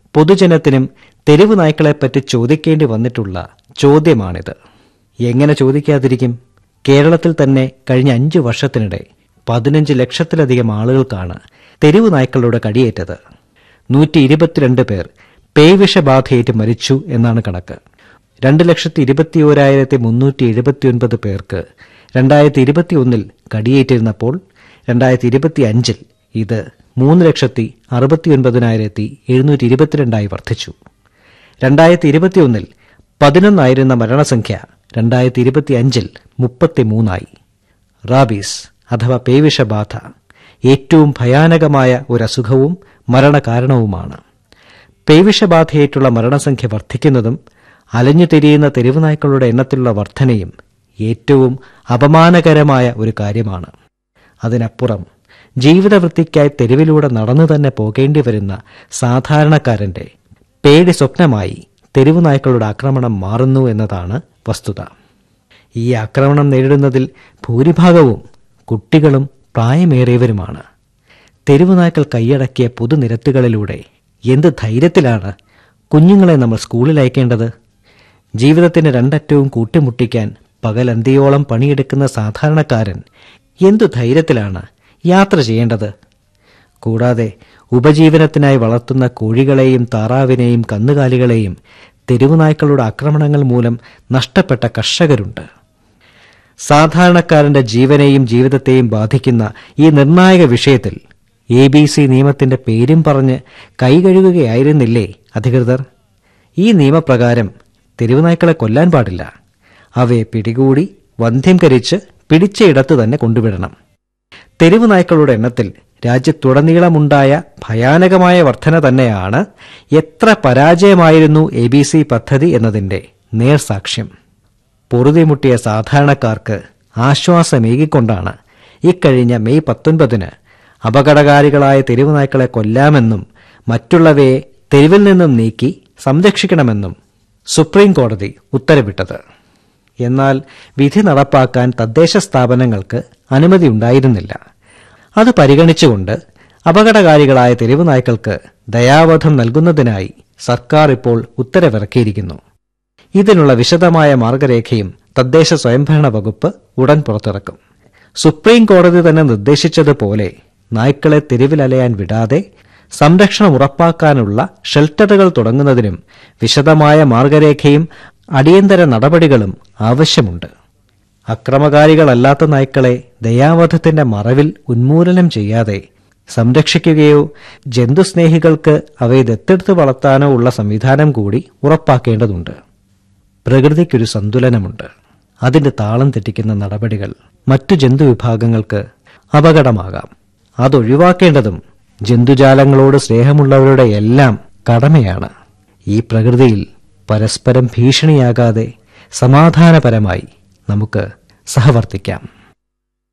പൊതുജനത്തിനും തെരുവ് നായ്ക്കളെപ്പറ്റി ചോദിക്കേണ്ടി വന്നിട്ടുള്ള ചോദ്യമാണിത് എങ്ങനെ ചോദിക്കാതിരിക്കും കേരളത്തിൽ തന്നെ കഴിഞ്ഞ അഞ്ചു വർഷത്തിനിടെ പതിനഞ്ച് ലക്ഷത്തിലധികം ആളുകൾക്കാണ് തെരുവ് നായ്ക്കളുടെ കടിയേറ്റത് നൂറ്റി ഇരുപത്തിരണ്ട് പേർ പേവിഷബാധയേറ്റ് മരിച്ചു എന്നാണ് കണക്ക് രണ്ട് ലക്ഷത്തി ഇരുപത്തിയോരായിരത്തി മുന്നൂറ്റി എഴുപത്തിയൊൻപത് പേർക്ക് രണ്ടായിരത്തി ഇരുപത്തിയൊന്നിൽ കടിയേറ്റിരുന്നപ്പോൾ രണ്ടായിരത്തി ഇരുപത്തി അഞ്ചിൽ ഇത് മൂന്ന് ലക്ഷത്തി അറുപത്തിയൊൻപതിനായിരത്തി എഴുന്നൂറ്റി ഇരുപത്തിരണ്ടായി വർദ്ധിച്ചു രണ്ടായിരത്തി ഇരുപത്തിയൊന്നിൽ പതിനൊന്നായിരുന്ന മരണസംഖ്യ രണ്ടായിരത്തി ഇരുപത്തി അഞ്ചിൽ മുപ്പത്തിമൂന്നായി റാബീസ് അഥവാ പേവിഷബാധ ഏറ്റവും ഭയാനകമായ ഒരു അസുഖവും മരണകാരണവുമാണ് പേവിഷബാധയേറ്റുള്ള മരണസംഖ്യ വർദ്ധിക്കുന്നതും അലഞ്ഞു തിരിയുന്ന തെരുവുനായ്ക്കളുടെ എണ്ണത്തിലുള്ള വർധനയും ഏറ്റവും അപമാനകരമായ ഒരു കാര്യമാണ് അതിനപ്പുറം ജീവിതവൃത്തിക്കായി തെരുവിലൂടെ നടന്നു തന്നെ പോകേണ്ടി വരുന്ന സാധാരണക്കാരന്റെ പേടി സ്വപ്നമായി തെരുവുനായ്ക്കളുടെ ആക്രമണം മാറുന്നു എന്നതാണ് വസ്തുത ഈ ആക്രമണം നേരിടുന്നതിൽ ഭൂരിഭാഗവും കുട്ടികളും പ്രായമേറിയവരുമാണ് തെരുവുനായ്ക്കൾ കൈയടക്കിയ പൊതുനിരത്തുകളിലൂടെ എന്ത് ധൈര്യത്തിലാണ് കുഞ്ഞുങ്ങളെ നമ്മൾ സ്കൂളിൽ അയക്കേണ്ടത് ജീവിതത്തിന്റെ രണ്ടറ്റവും കൂട്ടിമുട്ടിക്കാൻ പകലന്തിയോളം പണിയെടുക്കുന്ന സാധാരണക്കാരൻ എന്തു ധൈര്യത്തിലാണ് യാത്ര ചെയ്യേണ്ടത് കൂടാതെ ഉപജീവനത്തിനായി വളർത്തുന്ന കോഴികളെയും താറാവിനെയും കന്നുകാലികളെയും തെരുവുനായ്ക്കളുടെ ആക്രമണങ്ങൾ മൂലം നഷ്ടപ്പെട്ട കർഷകരുണ്ട് സാധാരണക്കാരന്റെ ജീവനെയും ജീവിതത്തെയും ബാധിക്കുന്ന ഈ നിർണായക വിഷയത്തിൽ എ ബി സി നിയമത്തിന്റെ പേരും പറഞ്ഞ് കൈകഴുകുകയായിരുന്നില്ലേ അധികൃതർ ഈ നിയമപ്രകാരം തെരുവുനായ്ക്കളെ കൊല്ലാൻ പാടില്ല അവയെ പിടികൂടി വന്ധ്യംകരിച്ച് പിടിച്ചയിടത്ത് തന്നെ കൊണ്ടുവിടണം തെരുവുനായ്ക്കളുടെ എണ്ണത്തിൽ രാജ്യത്തുടനീളമുണ്ടായ ഭയാനകമായ വർധന തന്നെയാണ് എത്ര പരാജയമായിരുന്നു എ ബി സി പദ്ധതി എന്നതിന്റെ നേർസാക്ഷ്യം പൊറുതിമുട്ടിയ സാധാരണക്കാർക്ക് ആശ്വാസമേകിക്കൊണ്ടാണ് ഇക്കഴിഞ്ഞ മെയ് പത്തൊൻപതിന് അപകടകാരികളായ തെരുവുനായ്ക്കളെ കൊല്ലാമെന്നും മറ്റുള്ളവയെ തെരുവിൽ നിന്നും നീക്കി സംരക്ഷിക്കണമെന്നും സുപ്രീം കോടതി ഉത്തരവിട്ടത് എന്നാൽ വിധി നടപ്പാക്കാൻ തദ്ദേശ സ്ഥാപനങ്ങൾക്ക് അനുമതിയുണ്ടായിരുന്നില്ല അത് പരിഗണിച്ചുകൊണ്ട് അപകടകാരികളായ തെരുവ് നായ്ക്കൾക്ക് ദയാവധം നൽകുന്നതിനായി സർക്കാർ ഇപ്പോൾ ഉത്തരവിറക്കിയിരിക്കുന്നു ഇതിനുള്ള വിശദമായ മാർഗരേഖയും തദ്ദേശ സ്വയംഭരണ വകുപ്പ് ഉടൻ പുറത്തിറക്കും സുപ്രീം കോടതി തന്നെ നിർദ്ദേശിച്ചതുപോലെ നായ്ക്കളെ തെരുവിലലയാൻ വിടാതെ സംരക്ഷണം ഉറപ്പാക്കാനുള്ള ഷെൽട്ടറുകൾ തുടങ്ങുന്നതിനും വിശദമായ മാർഗരേഖയും അടിയന്തര നടപടികളും ആവശ്യമുണ്ട് അക്രമകാരികളല്ലാത്ത നായ്ക്കളെ ദയാവധത്തിന്റെ മറവിൽ ഉന്മൂലനം ചെയ്യാതെ സംരക്ഷിക്കുകയോ ജന്തുസ്നേഹികൾക്ക് അവയെ ദത്തെടുത്ത് വളർത്താനോ ഉള്ള സംവിധാനം കൂടി ഉറപ്പാക്കേണ്ടതുണ്ട് പ്രകൃതിക്കൊരു സന്തുലനമുണ്ട് അതിന്റെ താളം തെറ്റിക്കുന്ന നടപടികൾ മറ്റു ജന്തുവിഭാഗങ്ങൾക്ക് അപകടമാകാം അതൊഴിവാക്കേണ്ടതും ജന്തുജാലങ്ങളോട് സ്നേഹമുള്ളവരുടെ എല്ലാം കടമയാണ് ഈ പ്രകൃതിയിൽ പരസ്പരം ഭീഷണിയാകാതെ സമാധാനപരമായി നമുക്ക് സഹവർത്തിക്കാം